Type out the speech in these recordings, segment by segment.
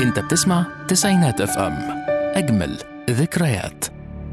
انت بتسمع تسعينات اف ام اجمل ذكريات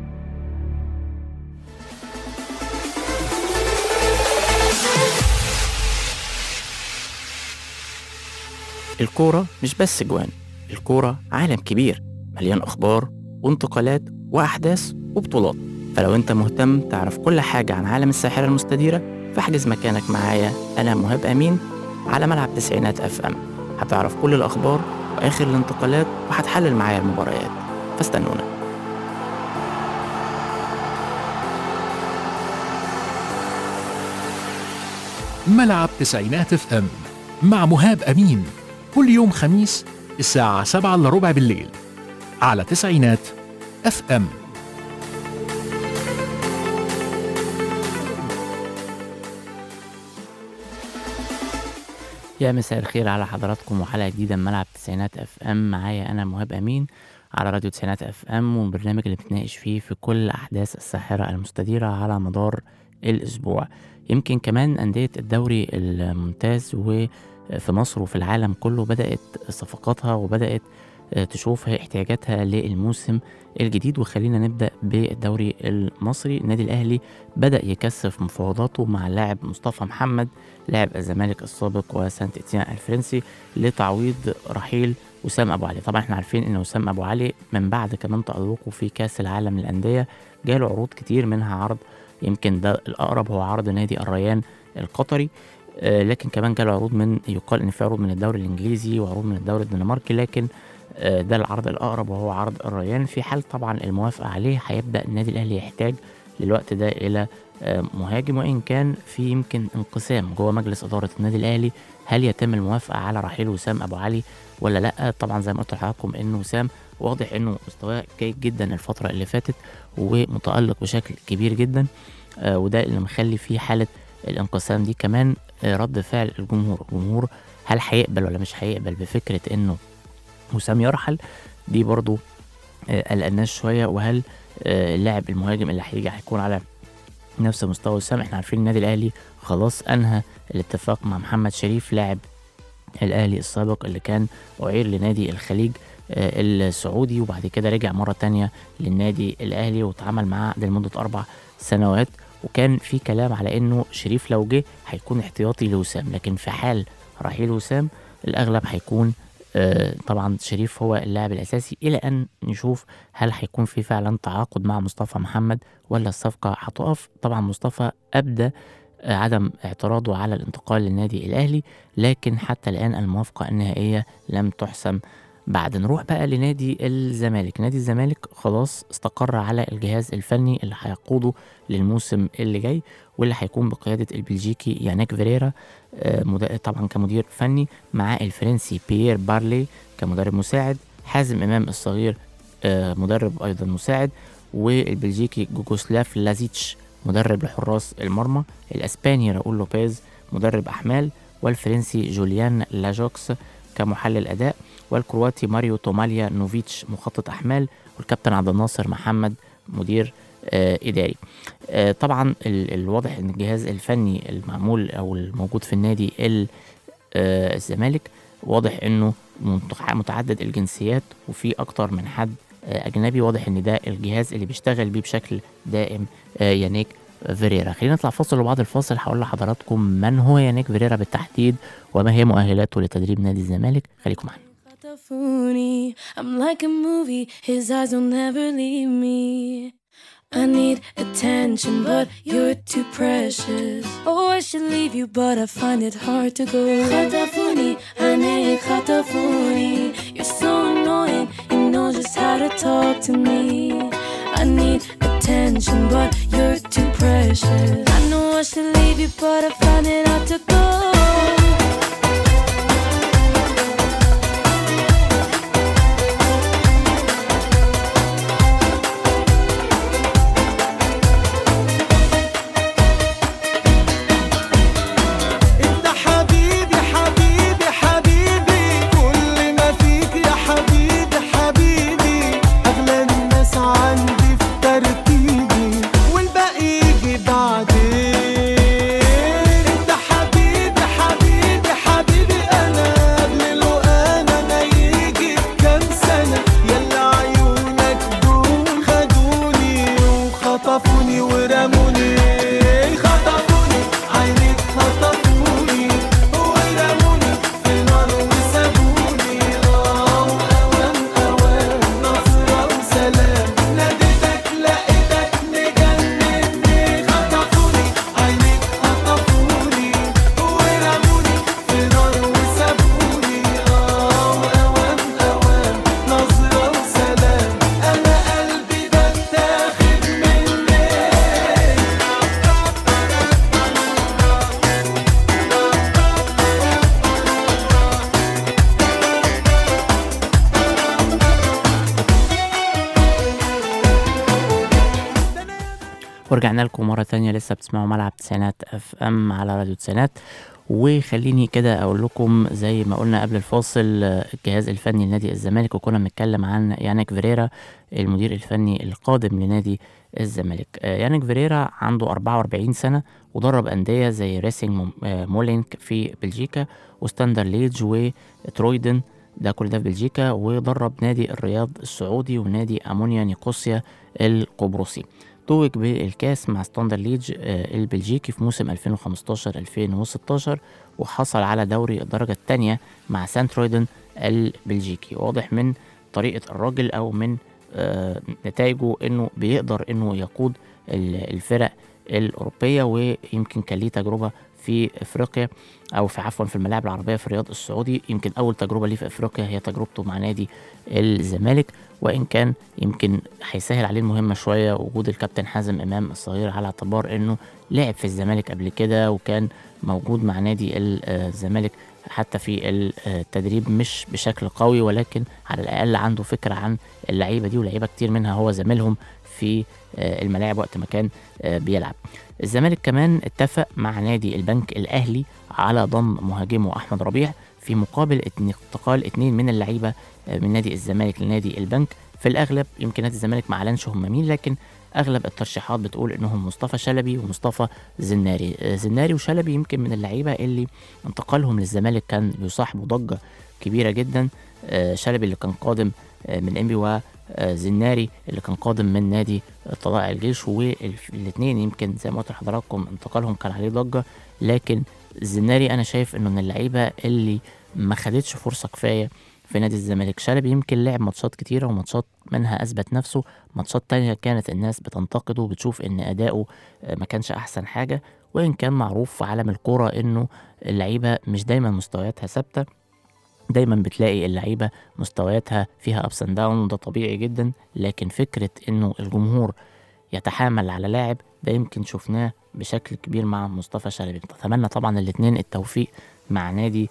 الكورة مش بس جوان الكورة عالم كبير مليان أخبار وانتقالات وأحداث وبطولات فلو أنت مهتم تعرف كل حاجة عن عالم الساحرة المستديرة فاحجز مكانك معايا أنا مهاب أمين على ملعب تسعينات أف أم هتعرف كل الأخبار وآخر الانتقالات وهتحلل معايا المباريات فاستنونا ملعب تسعينات اف ام مع مهاب امين كل يوم خميس الساعة 7 الا ربع بالليل على تسعينات اف ام يا مساء الخير على حضراتكم وحلقة جديدة من ملعب تسعينات اف ام معايا انا مهاب امين على راديو تسعينات اف ام والبرنامج اللي بتناقش فيه في كل احداث الساحرة المستديرة على مدار الاسبوع يمكن كمان اندية الدوري الممتاز وفي مصر وفي العالم كله بدأت صفقاتها وبدأت تشوف هي احتياجاتها للموسم الجديد وخلينا نبدأ بالدوري المصري النادي الأهلي بدأ يكثف مفاوضاته مع اللاعب مصطفى محمد لاعب الزمالك السابق وسانت اتيان الفرنسي لتعويض رحيل وسام ابو علي طبعا احنا عارفين ان وسام ابو علي من بعد كمان تألقه في كاس العالم للانديه جاله عروض كتير منها عرض يمكن ده الاقرب هو عرض نادي الريان القطري آه لكن كمان جاله عروض من يقال ان في عروض من الدوري الانجليزي وعروض من الدوري الدنماركي لكن آه ده العرض الاقرب وهو عرض الريان في حال طبعا الموافقه عليه هيبدا النادي الاهلي يحتاج للوقت ده الى آه مهاجم وان كان في يمكن انقسام جوه مجلس اداره النادي الاهلي هل يتم الموافقه على رحيل وسام ابو علي ولا لا طبعا زي ما قلت لحضراتكم ان وسام واضح انه مستواه جيد جدا الفتره اللي فاتت ومتالق بشكل كبير جدا آه وده اللي مخلي فيه حاله الانقسام دي كمان آه رد فعل الجمهور الجمهور هل هيقبل ولا مش هيقبل بفكره انه وسام يرحل دي برضو آه قلقناش شويه وهل آه اللاعب المهاجم اللي هيجي هيكون على نفس مستوى وسام احنا عارفين النادي الاهلي خلاص انهى الاتفاق مع محمد شريف لاعب الاهلي السابق اللي كان اعير لنادي الخليج آه السعودي وبعد كده رجع مره تانية للنادي الاهلي واتعامل معاه عقد لمده اربع سنوات وكان في كلام على انه شريف لو جه هيكون احتياطي لوسام لكن في حال رحيل وسام الاغلب هيكون آه طبعا شريف هو اللاعب الاساسي الى ان نشوف هل هيكون في فعلا تعاقد مع مصطفى محمد ولا الصفقه هتقف طبعا مصطفى ابدى آه عدم اعتراضه على الانتقال للنادي الاهلي لكن حتى الان الموافقه النهائيه لم تحسم بعد نروح بقى لنادي الزمالك نادي الزمالك خلاص استقر على الجهاز الفني اللي هيقوده للموسم اللي جاي واللي هيكون بقيادة البلجيكي يانيك فيريرا طبعا كمدير فني مع الفرنسي بيير بارلي كمدرب مساعد حازم إمام الصغير مدرب أيضا مساعد والبلجيكي جوجوسلاف لازيتش مدرب لحراس المرمى الأسباني راؤول لوبيز مدرب أحمال والفرنسي جوليان لاجوكس كمحلل أداء والكرواتي ماريو توماليا نوفيتش مخطط أحمال والكابتن عبد الناصر محمد مدير آه إداري آه طبعا الواضح أن الجهاز الفني المعمول أو الموجود في النادي آه الزمالك واضح أنه متعدد الجنسيات وفي أكتر من حد آه أجنبي واضح أن ده الجهاز اللي بيشتغل بيه بشكل دائم آه يانيك فيريرا خلينا نطلع فاصل وبعد الفاصل هقول لحضراتكم من هو يانيك فيريرا بالتحديد وما هي مؤهلاته لتدريب نادي الزمالك خليكم معنا phony. I'm like a movie, his eyes will never leave me. I need attention, but you're too precious. Oh, I should leave you, but I find it hard to go. Khatafuni, I need Khatafuni. You're so annoying, you know just how to talk to me. I need attention, but you're too precious. I know I should leave you, but I find it hard to go. بعدين انت حبيبي ورجعنا لكم مرة تانية لسه بتسمعوا ملعب تسعينات اف ام على راديو تسعينات وخليني كده اقول لكم زي ما قلنا قبل الفاصل آه، الجهاز الفني لنادي الزمالك وكنا بنتكلم عن يانيك فيريرا المدير الفني القادم لنادي الزمالك آه، يانيك فيريرا عنده 44 سنة ودرب أندية زي ريسينج مو- آه، مولينك في بلجيكا وستاندر ليدج وترويدن ده كل ده في بلجيكا ودرب نادي الرياض السعودي ونادي أمونيا نيقوسيا القبرصي توج بالكاس مع ستاندر ليدج آه، البلجيكي في موسم 2015-2016 وحصل على دوري الدرجة الثانية مع سانترويدن البلجيكي واضح من طريقة الراجل أو من آه، نتائجه إنه بيقدر إنه يقود ال- الفرق الأوروبية ويمكن كان ليه تجربة في افريقيا او في عفوا في الملاعب العربيه في الرياض السعودي يمكن اول تجربه ليه في افريقيا هي تجربته مع نادي الزمالك وان كان يمكن هيسهل عليه المهمه شويه وجود الكابتن حازم امام الصغير على اعتبار انه لعب في الزمالك قبل كده وكان موجود مع نادي ال- آه، الزمالك حتى في التدريب مش بشكل قوي ولكن على الاقل عنده فكره عن اللعيبه دي ولعيبه كتير منها هو زميلهم في آه، الملاعب وقت ما كان آه، بيلعب الزمالك كمان اتفق مع نادي البنك الاهلي على ضم مهاجمه احمد ربيع في مقابل انتقال اتنين من اللعيبه آه، من نادي الزمالك لنادي البنك في الاغلب يمكن نادي الزمالك ما اعلنش هم مين لكن اغلب الترشيحات بتقول انهم مصطفى شلبي ومصطفى زناري آه، زناري وشلبي يمكن من اللعيبه اللي انتقالهم للزمالك كان بيصاحبوا ضجه كبيره جدا آه، شلبي اللي كان قادم آه، من انبي وزناري اللي كان قادم من نادي طلائع الجيش والاثنين يمكن زي ما قلت لحضراتكم انتقالهم كان عليه ضجه لكن الزناري انا شايف انه من اللعيبه اللي ما خدتش فرصه كفايه في نادي الزمالك شلبي يمكن لعب ماتشات كتيره وماتشات منها اثبت نفسه ماتشات تانية كانت الناس بتنتقده وبتشوف ان اداؤه آه، ما كانش احسن حاجه وان كان معروف في عالم الكوره انه اللعيبه مش دايما مستوياتها ثابته دايما بتلاقي اللعيبه مستوياتها فيها ابس اند داون وده طبيعي جدا لكن فكره انه الجمهور يتحامل على لاعب ده يمكن شفناه بشكل كبير مع مصطفى شلبي نتمنى طبعا الاثنين التوفيق مع نادي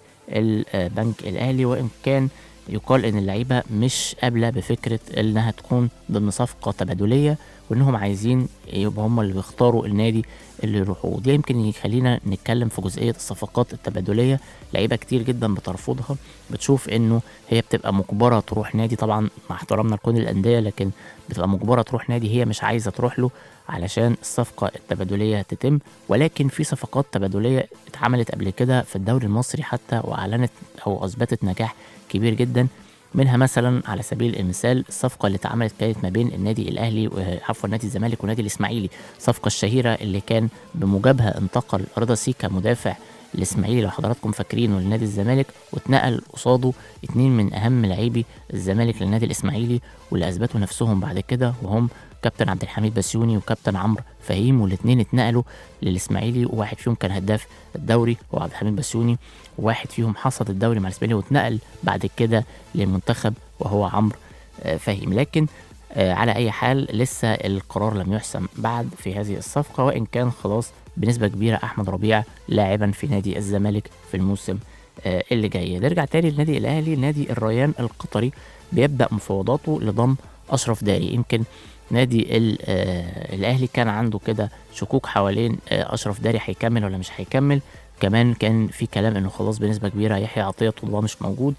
البنك الاهلي وان كان يقال ان اللعيبه مش قابله بفكره انها تكون ضمن صفقه تبادليه وانهم عايزين يبقى هم اللي بيختاروا النادي اللي يروحوا ودي يمكن يخلينا نتكلم في جزئيه الصفقات التبادليه لعيبه كتير جدا بترفضها بتشوف انه هي بتبقى مجبره تروح نادي طبعا مع احترامنا لكل الانديه لكن بتبقى مجبره تروح نادي هي مش عايزه تروح له علشان الصفقه التبادليه تتم ولكن في صفقات تبادليه اتعملت قبل كده في الدوري المصري حتى واعلنت او اثبتت نجاح كبير جدا منها مثلا على سبيل المثال الصفقه اللي اتعملت كانت ما بين النادي الاهلي و- عفوا نادي الزمالك ونادي الاسماعيلي الصفقه الشهيره اللي كان بموجبها انتقل رضا سيكا مدافع الاسماعيلي لو حضراتكم فاكرينه لنادي الزمالك واتنقل قصاده اتنين من اهم لاعبي الزمالك للنادي الاسماعيلي واللي اثبتوا نفسهم بعد كده وهم كابتن عبد الحميد بسيوني وكابتن عمرو فهيم والاثنين اتنقلوا للاسماعيلي وواحد فيهم كان هداف الدوري هو عبد الحميد بسيوني وواحد فيهم حصد الدوري مع الاسماعيلي واتنقل بعد كده للمنتخب وهو عمرو آه، فهيم لكن آه، على اي حال لسه القرار لم يحسم بعد في هذه الصفقه وان كان خلاص بنسبه كبيره احمد ربيع لاعبا في نادي الزمالك في الموسم آه، اللي جاي نرجع تاني للنادي الاهلي نادي الريان القطري بيبدا مفاوضاته لضم اشرف داري يمكن نادي ال- آه، الاهلي كان عنده كده شكوك حوالين آه، اشرف داري هيكمل ولا مش هيكمل كمان كان في كلام انه خلاص بنسبه كبيره يحيى عطيه الله مش موجود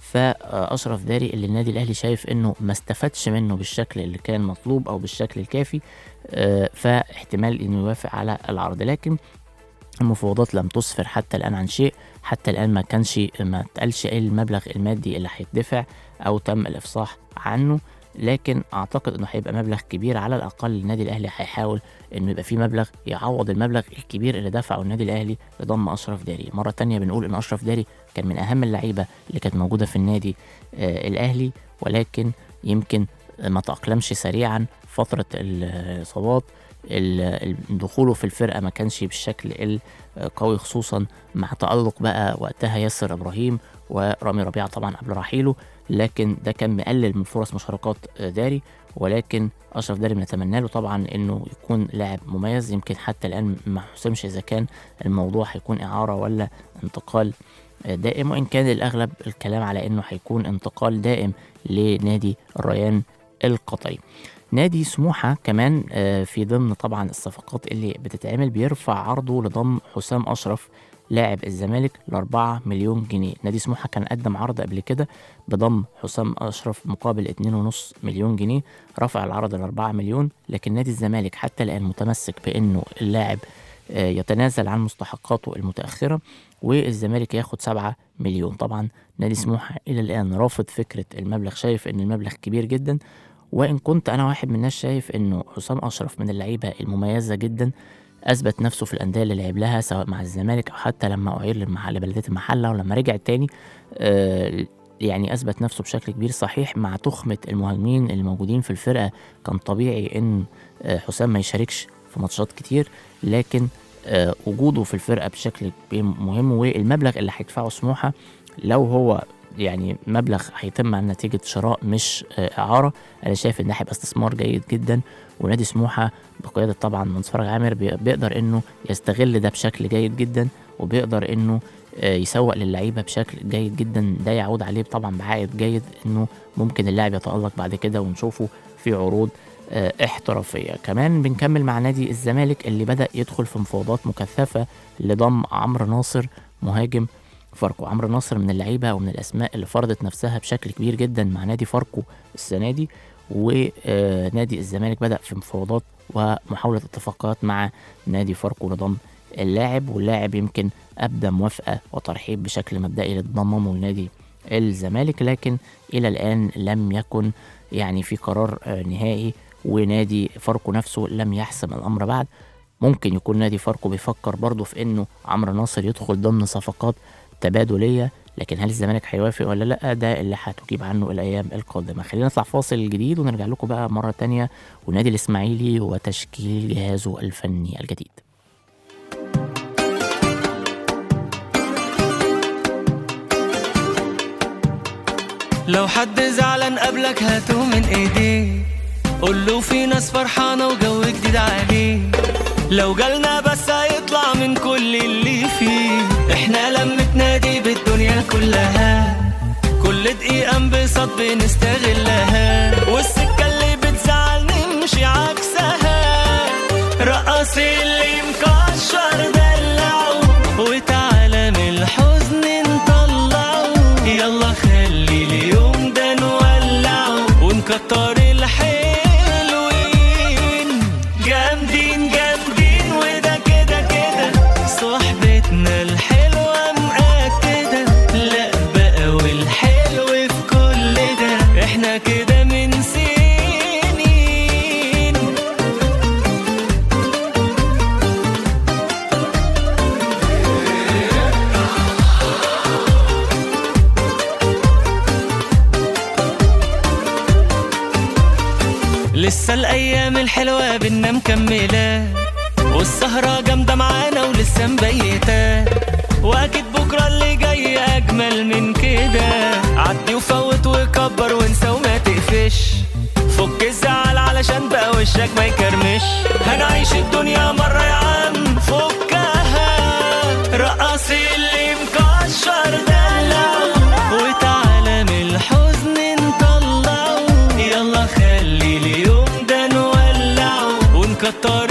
فاشرف داري اللي النادي الاهلي شايف انه ما استفادش منه بالشكل اللي كان مطلوب او بالشكل الكافي آه، فاحتمال انه يوافق على العرض لكن المفاوضات لم تسفر حتى الان عن شيء حتى الان ما كانش ما اتقالش ايه المبلغ المادي اللي هيدفع او تم الافصاح عنه لكن اعتقد انه هيبقى مبلغ كبير على الاقل النادي الاهلي هيحاول انه يبقى فيه مبلغ يعوض المبلغ الكبير اللي دفعه النادي الاهلي لضم اشرف داري مره تانية بنقول ان اشرف داري كان من اهم اللعيبه اللي كانت موجوده في النادي آه الاهلي ولكن يمكن ما تاقلمش سريعا فتره الاصابات ال- دخوله في الفرقه ما كانش بالشكل القوي خصوصا مع تالق بقى وقتها ياسر ابراهيم ورامي ربيعه طبعا قبل رحيله لكن ده كان مقلل من فرص مشاركات آه، داري ولكن اشرف داري بنتمنى له طبعا انه يكون لاعب مميز يمكن حتى الان ما حسمش اذا كان الموضوع هيكون اعاره ولا انتقال آه، دائم وان كان الاغلب الكلام على انه هيكون انتقال دائم لنادي الريان القطري نادي سموحة كمان آه، في ضمن طبعا الصفقات اللي بتتعمل بيرفع عرضه لضم حسام أشرف لاعب الزمالك ل 4 مليون جنيه نادي سموحة كان قدم عرض قبل كده بضم حسام أشرف مقابل 2.5 مليون جنيه رفع العرض ل 4 مليون لكن نادي الزمالك حتى الآن متمسك بأنه اللاعب آه، يتنازل عن مستحقاته المتأخرة والزمالك ياخد 7 مليون طبعا نادي سموحة إلى الآن رافض فكرة المبلغ شايف إن المبلغ كبير جدا وإن كنت أنا واحد من الناس شايف إنه حسام أشرف من اللعيبة المميزة جدا أثبت نفسه في الأندية اللي لعب لها سواء مع الزمالك أو حتى لما أعير للمحل بلدية المحلة ولما رجع تاني آه يعني أثبت نفسه بشكل كبير صحيح مع تخمة المهاجمين اللي موجودين في الفرقة كان طبيعي إن آه حسام ما يشاركش في ماتشات كتير لكن آه وجوده في الفرقة بشكل كبير مهم والمبلغ اللي هيدفعه سموحة لو هو يعني مبلغ هيتم عن نتيجة شراء مش آه، إعارة أنا شايف إن ده هيبقى استثمار جيد جدا ونادي سموحة بقيادة طبعا منصور فرج عامر بي- بيقدر إنه يستغل ده بشكل جيد جدا وبيقدر إنه آه، يسوق للعيبة بشكل جيد جدا ده يعود عليه طبعا بعائد جيد إنه ممكن اللاعب يتألق بعد كده ونشوفه في عروض آه، احترافية كمان بنكمل مع نادي الزمالك اللي بدأ يدخل في مفاوضات مكثفة لضم عمرو ناصر مهاجم فاركو عمرو ناصر من اللعيبه ومن الاسماء اللي فرضت نفسها بشكل كبير جدا مع نادي فاركو السنه دي ونادي الزمالك بدا في مفاوضات ومحاوله اتفاقات مع نادي فاركو لضم اللاعب واللاعب يمكن ابدى موافقه وترحيب بشكل مبدئي لضمه لنادي الزمالك لكن الى الان لم يكن يعني في قرار آه، نهائي ونادي فاركو نفسه لم يحسم الامر بعد ممكن يكون نادي فاركو بيفكر برضه في انه عمرو ناصر يدخل ضمن صفقات تبادليه لكن هل الزمالك هيوافق ولا لا ده اللي هتجيب عنه الايام القادمه خلينا نطلع فاصل جديد ونرجع لكم بقى مره تانية ونادي الاسماعيلي وتشكيل جهازه الفني الجديد لو حد زعلان قبلك هاته من ايديه قول له في ناس فرحانة وجو جديد عليه لو جالنا بس هيطلع من كل اللي فيه احنا لمة نادي بالدنيا كلها كل دقيقة انبساط بنستغلها والسكة اللي بتزعل نمشي عكسها رقص اللي مكشر دلعه وتعالى من الحزن نطلعه يلا خلي اليوم ده نولعه ونكتر الحلوين جامدين جامدين وده كده كده صحبتنا الحلوة مأكدة لا بقى والحلو في كل ده احنا كده من سنين لسه الايام الحلوه بينا مكمله والسهره جامده معانا ولسه مبيته واكيد بكره اللي جاي اجمل من كده عدي وفوت وكبر وانسى وما تقفش فك الزعل علشان بقى وشك ما يكرمش هنعيش الدنيا مره يا عم فكها رقص اللي مكشر دلع وتعالى من الحزن نطلعه يلا خلي اليوم ده نولعه ونكتر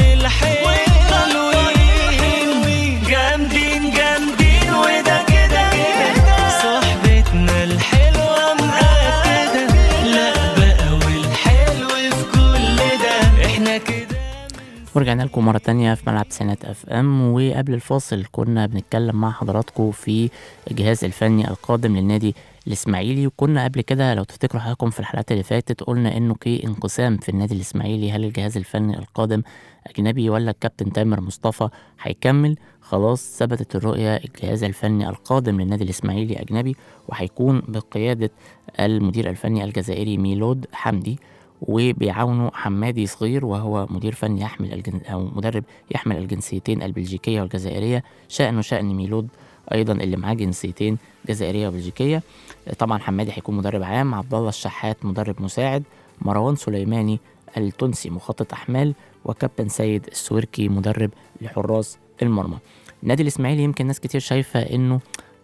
الحلوين جامدين جامدين وده كده كده صحبتنا الحلوة مأكدة لا بقى والحلو في كل ده احنا كده ورجعنا لكم مرة تانية في ملعب تسعينات اف ام وقبل الفاصل كنا بنتكلم مع حضراتكم في الجهاز الفني القادم للنادي الاسماعيلي وكنا قبل كده لو تفتكروا حضراتكم في الحلقات اللي فاتت قلنا انه في انقسام في النادي الاسماعيلي هل الجهاز الفني القادم اجنبي ولا الكابتن تامر مصطفى هيكمل خلاص ثبتت الرؤية الجهاز الفني القادم للنادي الاسماعيلي اجنبي وهيكون بقيادة المدير الفني الجزائري ميلود حمدي وبيعاونه حمادي صغير وهو مدير فني يحمل الجن... او مدرب يحمل الجنسيتين البلجيكيه والجزائريه شانه شان ميلود ايضا اللي معاه جنسيتين جزائريه وبلجيكيه طبعا حمادي هيكون مدرب عام عبد الله الشحات مدرب مساعد مروان سليماني التونسي مخطط احمال وكابتن سيد السويركي مدرب لحراس المرمى النادي الاسماعيلي يمكن ناس كتير شايفه انه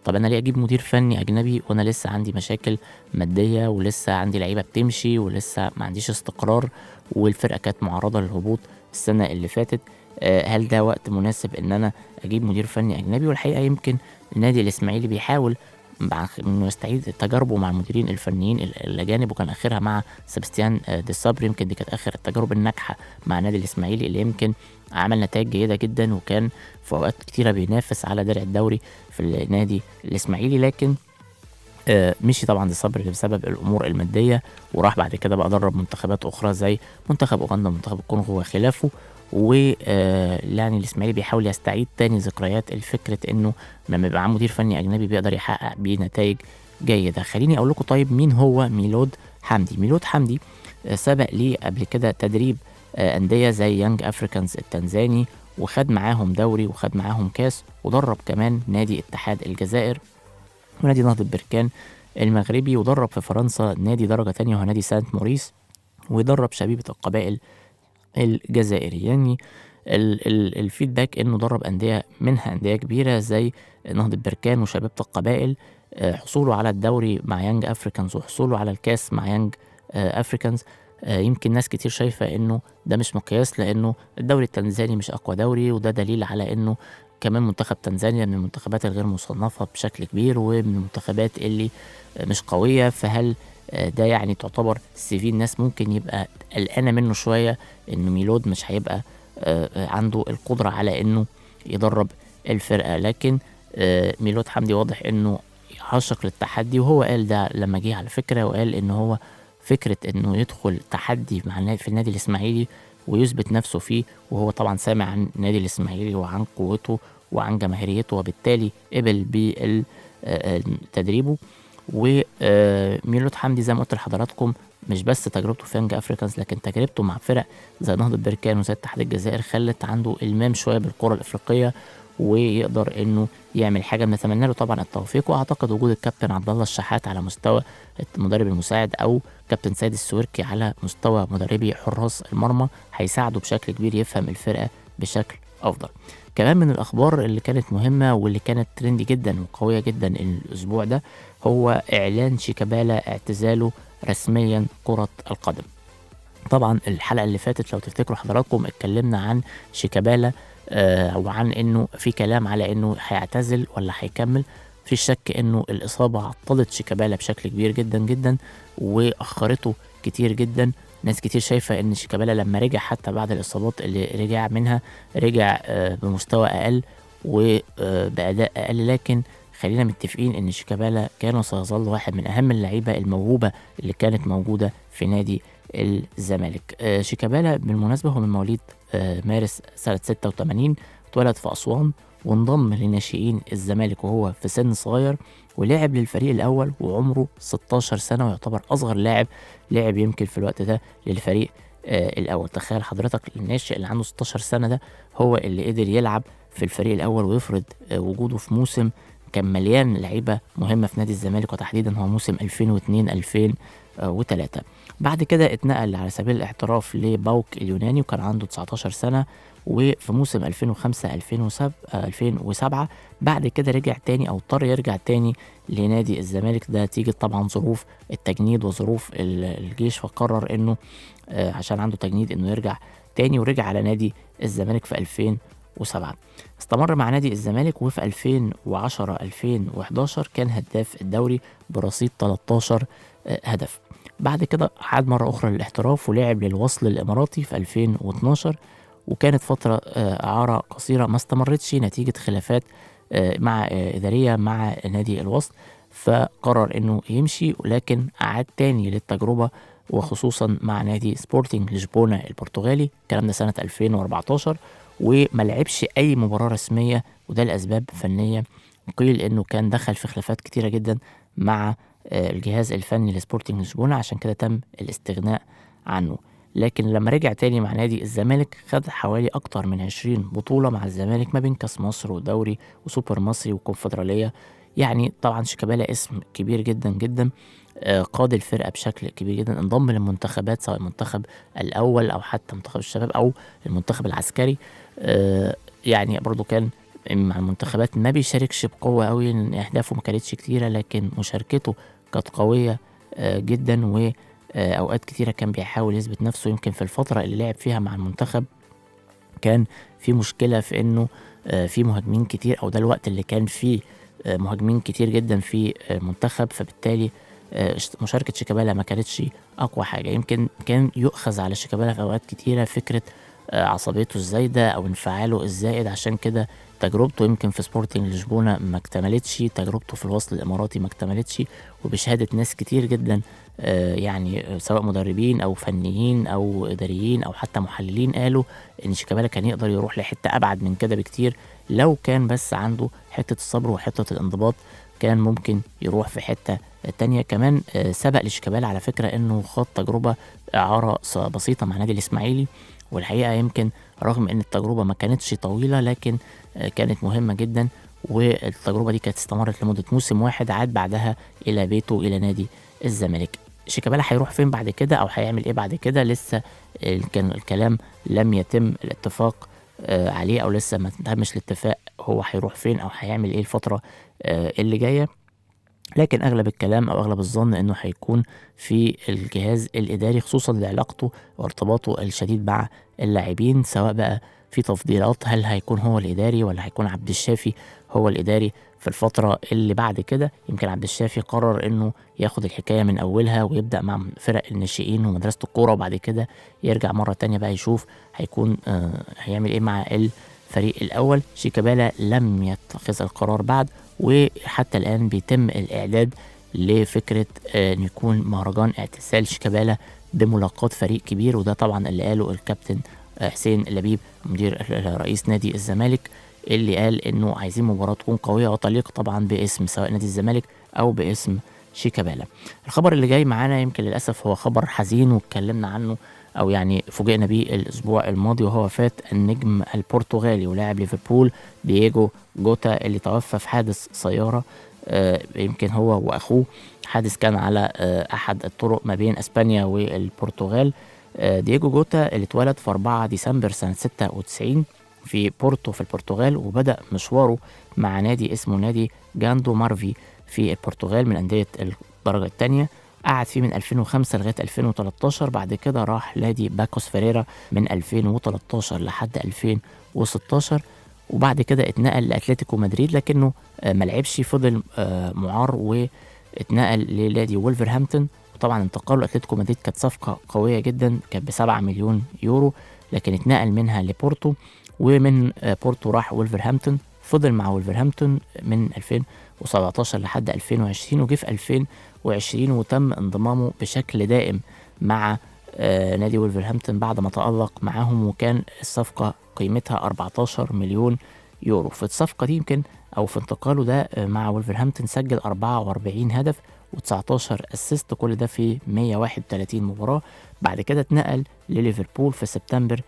طب انا ليه اجيب مدير فني اجنبي وانا لسه عندي مشاكل ماديه ولسه عندي لعيبه بتمشي ولسه ما عنديش استقرار والفرقه كانت معرضه للهبوط السنه اللي فاتت آه، هل ده وقت مناسب ان انا اجيب مدير فني اجنبي والحقيقه يمكن النادي الاسماعيلي بيحاول مع انه يستعيد تجاربه مع المديرين الفنيين ال- الاجانب وكان اخرها مع سباستيان آه، دي صبري يمكن دي كانت اخر التجارب الناجحه مع النادي الاسماعيلي اللي يمكن عمل نتائج جيده جدا وكان في اوقات كتيره بينافس على درع الدوري في النادي الاسماعيلي لكن آه، مشي طبعا دي صبري بسبب الامور الماديه وراح بعد كده بقى درب منتخبات اخرى زي منتخب اوغندا ومنتخب الكونغو وخلافه و آه، يعني الاسماعيلي بيحاول يستعيد تاني ذكريات الفكره انه لما يبقى معاه مدير فني اجنبي بيقدر يحقق بيه نتائج جيده خليني اقول لكم طيب مين هو ميلود حمدي ميلود حمدي آه، سبق ليه قبل كده تدريب آه، انديه زي يانج افريكانز التنزاني وخد معاهم دوري وخد معاهم كاس ودرب كمان نادي اتحاد الجزائر ونادي نهضة بركان المغربي ودرب في فرنسا نادي درجة تانية وهو نادي سانت موريس ودرب شبيبة القبائل الجزائري يعني ال ال الفيدباك انه درب انديه منها انديه كبيره زي نهضه بركان وشبيبه القبائل آه، حصوله على الدوري مع يانج افريكانز وحصوله على الكاس مع يانج آه، افريكانز آه، يمكن ناس كتير شايفه انه ده مش مقياس لانه الدوري التنزاني مش اقوى دوري وده دليل على انه كمان منتخب تنزانيا من المنتخبات الغير مصنفه بشكل كبير ومن المنتخبات اللي آه، مش قويه فهل آه، ده يعني تعتبر سي في الناس ممكن يبقى قلقانه منه شويه ان ميلود مش هيبقى آه، آه، عنده القدره على انه يدرب الفرقه لكن آه، ميلود حمدي واضح انه عاشق للتحدي وهو قال ده لما جه على فكره وقال ان هو فكره انه يدخل تحدي مع النادي في النادي الاسماعيلي ويثبت نفسه فيه وهو طبعا سامع عن النادي الاسماعيلي وعن قوته وعن جماهيريته وبالتالي قبل بتدريبه وميلود حمدي زي ما قلت لحضراتكم مش بس تجربته في يانج افريكانز لكن تجربته مع فرق زي نهضة بركان وزي اتحاد الجزائر خلت عنده المام شويه بالكره الافريقيه ويقدر انه يعمل حاجه بنتمنى له طبعا التوفيق واعتقد وجود الكابتن عبد الله الشحات على مستوى المدرب المساعد او كابتن سيد السويركي على مستوى مدربي حراس المرمى هيساعده بشكل كبير يفهم الفرقه بشكل افضل كمان من الاخبار اللي كانت مهمه واللي كانت ترندي جدا وقويه جدا الاسبوع ده هو اعلان شيكابالا اعتزاله رسميا كره القدم طبعا الحلقه اللي فاتت لو تفتكروا حضراتكم اتكلمنا عن شيكابالا آه وعن انه في كلام على انه هيعتزل ولا هيكمل في شك انه الاصابه عطلت شيكابالا بشكل كبير جدا جدا واخرته كتير جدا ناس كتير شايفه ان شيكابالا لما رجع حتى بعد الاصابات اللي رجع منها رجع آه بمستوى اقل وباداء اقل لكن خلينا متفقين ان شيكابالا كان وسيظل واحد من اهم اللعيبه الموهوبه اللي كانت موجوده في نادي الزمالك آه شيكابالا بالمناسبه هو من مواليد آه مارس سنه 86 اتولد في اسوان وانضم لناشئين الزمالك وهو في سن صغير ولعب للفريق الاول وعمره 16 سنه ويعتبر اصغر لاعب لعب يمكن في الوقت ده للفريق آه الاول تخيل حضرتك الناشئ اللي عنده 16 سنه ده هو اللي قدر يلعب في الفريق الاول ويفرض آه وجوده في موسم كان مليان لعيبه مهمه في نادي الزمالك وتحديدا هو موسم 2002 2003 بعد كده اتنقل على سبيل الاحتراف لباوك اليوناني وكان عنده 19 سنه وفي موسم 2005 2007 2007 بعد كده رجع تاني او اضطر يرجع تاني لنادي الزمالك ده نتيجه طبعا ظروف التجنيد وظروف الجيش فقرر انه عشان عنده تجنيد انه يرجع تاني ورجع على نادي الزمالك في 2007 استمر مع نادي الزمالك وفي 2010 2011 كان هداف الدوري برصيد 13 هدف بعد كده عاد مرة أخرى للاحتراف ولعب للوصل الإماراتي في 2012 وكانت فترة إعارة قصيرة ما استمرتش نتيجة خلافات مع إدارية مع نادي الوصل فقرر إنه يمشي ولكن عاد تاني للتجربة وخصوصا مع نادي سبورتنج لشبونة البرتغالي الكلام ده سنة 2014 وما لعبش أي مباراة رسمية وده لأسباب فنية وقيل إنه كان دخل في خلافات كتيرة جدا مع الجهاز الفني لسبورتنج لشبونة عشان كده تم الاستغناء عنه لكن لما رجع تاني مع نادي الزمالك خد حوالي أكتر من 20 بطولة مع الزمالك ما بين كاس مصر ودوري وسوبر مصري وكونفدرالية يعني طبعا شيكابالا اسم كبير جدا جدا قاد الفرقة بشكل كبير جدا انضم للمنتخبات سواء المنتخب الأول أو حتى منتخب الشباب أو المنتخب العسكري يعني برضو كان مع المنتخبات ما بيشاركش بقوة قوي لأن أهدافه ما كانتش كتيرة لكن مشاركته كانت قوية آه، جدا وأوقات كتيرة كان بيحاول يثبت نفسه يمكن في الفترة اللي لعب فيها مع المنتخب كان في مشكلة في إنه آه، في مهاجمين كتير أو ده الوقت اللي كان فيه آه، مهاجمين كتير جدا في آه، المنتخب فبالتالي آه، ش- مشاركة شيكابالا ما كانتش أقوى حاجة يمكن كان يؤخذ على شيكابالا في أوقات كتيرة فكرة آه، عصبيته الزايدة أو انفعاله الزائد عشان كده تجربته يمكن في سبورتنج لشبونة ما اكتملتش تجربته في الوصل الإماراتي ما اكتملتش وبشهادة ناس كتير جدا آه، يعني آه، سواء مدربين أو فنيين أو إداريين أو حتى محللين قالوا إن شيكابالا كان يقدر يروح لحتة أبعد من كده بكتير لو كان بس عنده حتة الصبر وحتة الانضباط كان ممكن يروح في حتة تانية كمان آه، سبق لشيكابالا على فكرة إنه خاض تجربة إعارة ص- بسيطة مع نادي الإسماعيلي والحقيقة يمكن رغم إن التجربة ما كانتش طويلة لكن آه، كانت مهمة جدا والتجربة دي كانت استمرت لمدة موسم واحد عاد بعدها إلى بيته إلى نادي الزمالك شيكابالا هيروح فين بعد كده أو هيعمل إيه بعد كده لسه ال- كان الكلام لم يتم الاتفاق آه، عليه أو لسه ما تمش الاتفاق هو هيروح فين أو هيعمل إيه الفترة آه، اللي جاية لكن اغلب الكلام او اغلب الظن انه هيكون في الجهاز الاداري خصوصا لعلاقته وارتباطه الشديد مع اللاعبين سواء بقى في تفضيلات هل هيكون هو الاداري ولا هيكون عبد الشافي هو الاداري في الفترة اللي بعد كده يمكن عبد الشافي قرر انه ياخد الحكاية من اولها ويبدأ مع فرق الناشئين ومدرسة الكورة وبعد كده يرجع مرة تانية بقى يشوف هيكون آه هيعمل ايه مع الفريق الاول شيكابالا لم يتخذ القرار بعد وحتى الآن بيتم الإعداد لفكرة آه، إن يكون مهرجان اعتزال شيكابالا بملاقات فريق كبير وده طبعا اللي قاله الكابتن آه، حسين لبيب مدير رئيس نادي الزمالك اللي قال إنه عايزين مباراة تكون قوية وتليق طبعا باسم سواء نادي الزمالك أو باسم شيكابالا الخبر اللي جاي معانا يمكن للأسف هو خبر حزين واتكلمنا عنه او يعني فوجئنا بيه الاسبوع الماضي وهو وفاه النجم البرتغالي ولاعب ليفربول دييجو جوتا اللي توفى في حادث سياره آه، يمكن هو واخوه حادث كان على آه، احد الطرق ما بين اسبانيا والبرتغال آه، دييجو جوتا اللي اتولد في 4 ديسمبر سنه 96 في بورتو في البرتغال وبدا مشواره مع نادي اسمه نادي جاندو مارفي في البرتغال من انديه الدرجه الثانيه قعد فيه من 2005 لغايه 2013 بعد كده راح نادي باكوس فيريرا من 2013 لحد 2016 وبعد كده اتنقل لاتلتيكو مدريد لكنه آه، ما لعبش فضل آه، معار واتنقل لنادي وولفرهامبتون وطبعا انتقاله لاتلتيكو مدريد كانت صفقه قويه جدا كانت ب 7 مليون يورو لكن اتنقل منها لبورتو ومن آه، بورتو راح وولفرهامبتون فضل مع وولفرهامبتون من 2017 لحد 2020 وجه في 2020 وتم انضمامه بشكل دائم مع آه، نادي وولفرهامبتون بعد ما تألق معاهم وكان الصفقة قيمتها 14 مليون يورو في الصفقة دي يمكن أو في انتقاله ده آه، مع وولفرهامبتون سجل 44 هدف و19 اسيست كل ده في 131 مباراة بعد كده اتنقل لليفربول في سبتمبر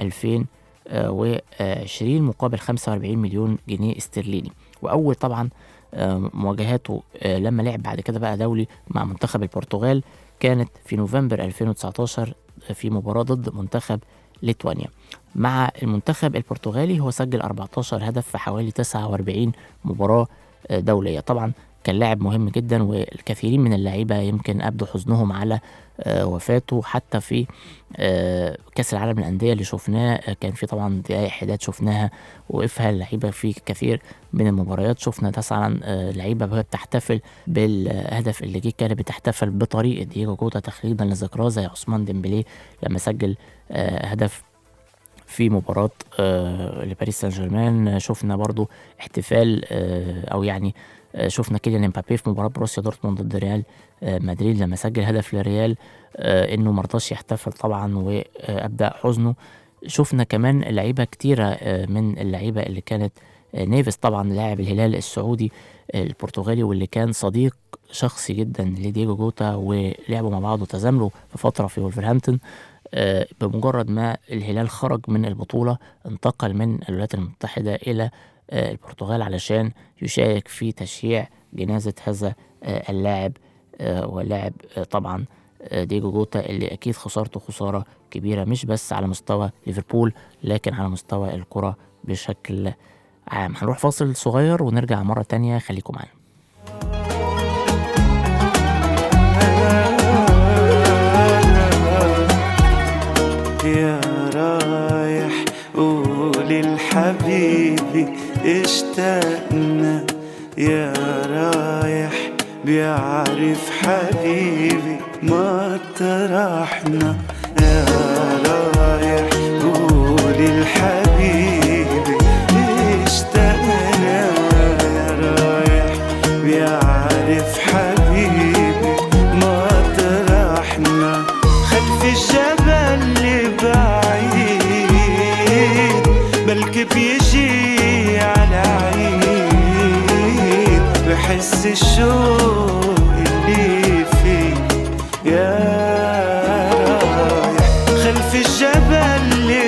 2020 مقابل 45 مليون جنيه استرليني وأول طبعا آه، مواجهاته آه، لما لعب بعد كده بقى دولي مع منتخب البرتغال كانت في نوفمبر 2019 في مباراة ضد منتخب ليتوانيا مع المنتخب البرتغالي هو سجل 14 هدف في حوالي 49 مباراة آه، دولية طبعا كان لاعب مهم جدا والكثيرين من اللعيبة يمكن أبدوا حزنهم على آه، وفاته حتى في آه، كأس العالم للأندية اللي شفناه آه، كان في طبعا دقايق حداد شفناها وقفها اللعيبة في كثير من المباريات شفنا مثلا آه، لعيبة وهي بتحتفل بالهدف اللي جه كانت بتحتفل بطريقة دييجو جوتا تخليدا لذكراه زي عثمان ديمبلي لما سجل آه، هدف في مباراة آه لباريس سان جيرمان آه، شفنا برضو احتفال آه أو يعني آه شفنا كيليان امبابي في مباراة بروسيا دورتموند ضد ريال آه مدريد لما سجل هدف لريال آه انه مرضاش يحتفل طبعا وابدا حزنه شفنا كمان لعيبه كتيره آه من اللعيبه اللي كانت آه نيفيس طبعا لاعب الهلال السعودي آه البرتغالي واللي كان صديق شخصي جدا لدييجو جوتا ولعبوا مع بعض وتزاملوا في فتره في ولفرهامبتون آه، بمجرد ما الهلال خرج من البطولة انتقل من الولايات المتحدة إلى آه، البرتغال علشان يشارك في تشييع جنازة هذا آه، اللاعب آه، واللاعب آه، طبعا آه، ديجو جوتا اللي أكيد خسارته خسارة كبيرة مش بس على مستوى ليفربول لكن على مستوى الكرة بشكل عام هنروح فاصل صغير ونرجع مرة تانية خليكم معانا يا رايح قول لحبيبي اشتقنا يا رايح بيعرف حبيبي ما طرحنا يا رايح قول لحبيبي اشتقنا يا رايح بيعرف حبيبي ما طرحنا خلف الجبل اللي بعيد بلكي بيجي على عيد بحس الشوق اللي فيه يا رايح خلف الجبل اللي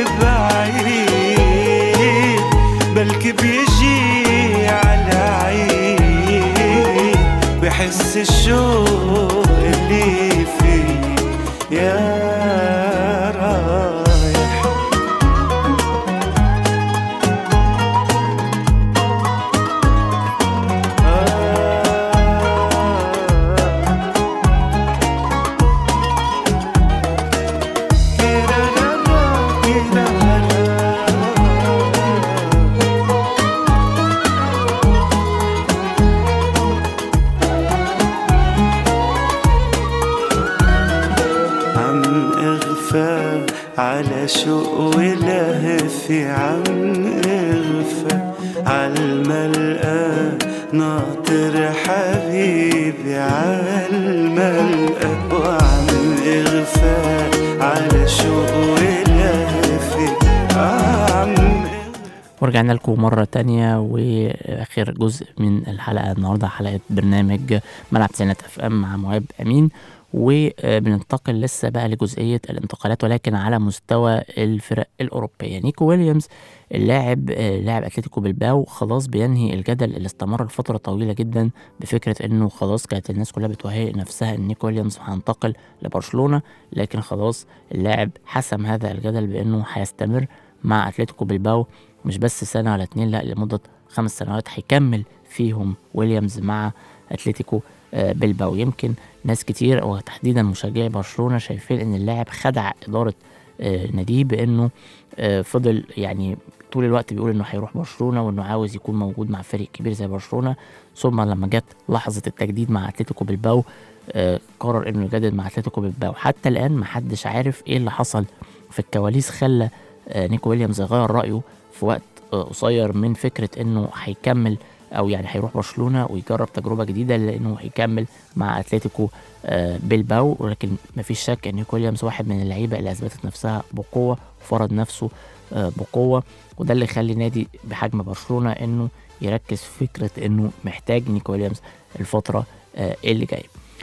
بعيد بلكي بيجي على عيد بحس الشوق اللي فيه يا رايح عم اغفى على شوق ولهفي عم اغفى عالملقى ناطر حبيبي عالملقى وعم اغفى على شوق ولهفي عم ورجعنا لكم مرة تانية وآخر جزء من الحلقة النهاردة حلقة برنامج ملعب تسعينات اف ام مع مهاب أمين وبننتقل لسه بقى لجزئية الانتقالات ولكن على مستوى الفرق الأوروبية نيكو ويليامز اللاعب آه، لاعب أتلتيكو بلباو خلاص بينهي الجدل اللي استمر لفترة طويلة جدا بفكرة إنه خلاص كانت الناس كلها بتهيئ نفسها إن نيكو ويليامز هينتقل لبرشلونة لكن خلاص اللاعب حسم هذا الجدل بإنه هيستمر مع أتلتيكو بلباو مش بس سنة ولا اتنين لا لمدة خمس سنوات هيكمل فيهم ويليامز مع أتلتيكو آه، بلباو يمكن ناس كتير وتحديدا مشجعي برشلونة شايفين ان اللاعب خدع إدارة آه، ناديه بانه آه، فضل يعني طول الوقت بيقول انه هيروح برشلونة وانه عاوز يكون موجود مع فريق كبير زي برشلونة ثم لما جت لحظة التجديد مع اتلتيكو بلباو آه، قرر انه يجدد مع اتلتيكو بلباو حتى الان محدش عارف ايه اللي حصل في الكواليس خلى آه، نيكو ويليامز غير رأيه في وقت آه، قصير من فكرة انه هيكمل او يعني هيروح برشلونة ويجرب تجربة جديدة لانه هيكمل مع اتلتيكو آه، بلباو ولكن مفيش شك ان نيكو ويليامز واحد من اللعيبة اللي اثبتت نفسها بقوة وفرض نفسه آه، بقوة وده اللي يخلي نادي بحجم برشلونة انه يركز في فكرة انه محتاج نيكو ويليامز الفترة آه، اللي جاية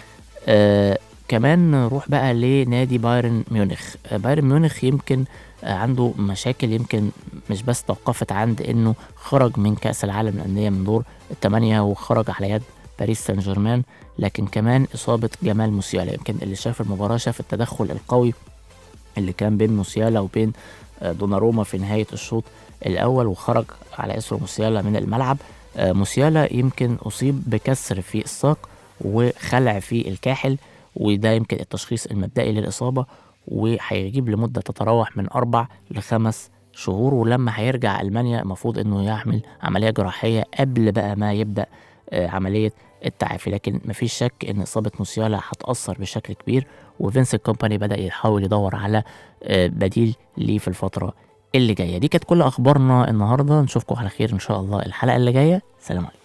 آه كمان نروح بقى لنادي بايرن ميونخ آه بايرن ميونخ يمكن آه عنده مشاكل يمكن مش بس توقفت عند انه خرج من كأس العالم للأندية من دور الثمانية وخرج على يد باريس سان جيرمان لكن كمان إصابة جمال موسيالا يمكن اللي شاف المباراة شاف التدخل القوي اللي كان بين موسيالا وبين آه، دوناروما في نهاية الشوط الأول وخرج على إثر موسيالا من الملعب آه، موسيالا يمكن أصيب بكسر في الساق وخلع في الكاحل وده يمكن التشخيص المبدئي للإصابة وهيجيب لمدة تتراوح من أربع لخمس شهور ولما هيرجع ألمانيا المفروض إنه يعمل عملية جراحية قبل بقى ما يبدأ آه، عملية التعافي لكن مفيش شك إن إصابة موسيالا هتأثر بشكل كبير وفينسنت كومباني بدأ يحاول يدور على آه، بديل ليه في الفترة اللي جاية دي كانت كل أخبارنا النهاردة نشوفكم على خير إن شاء الله الحلقة اللي جاية سلام عليكم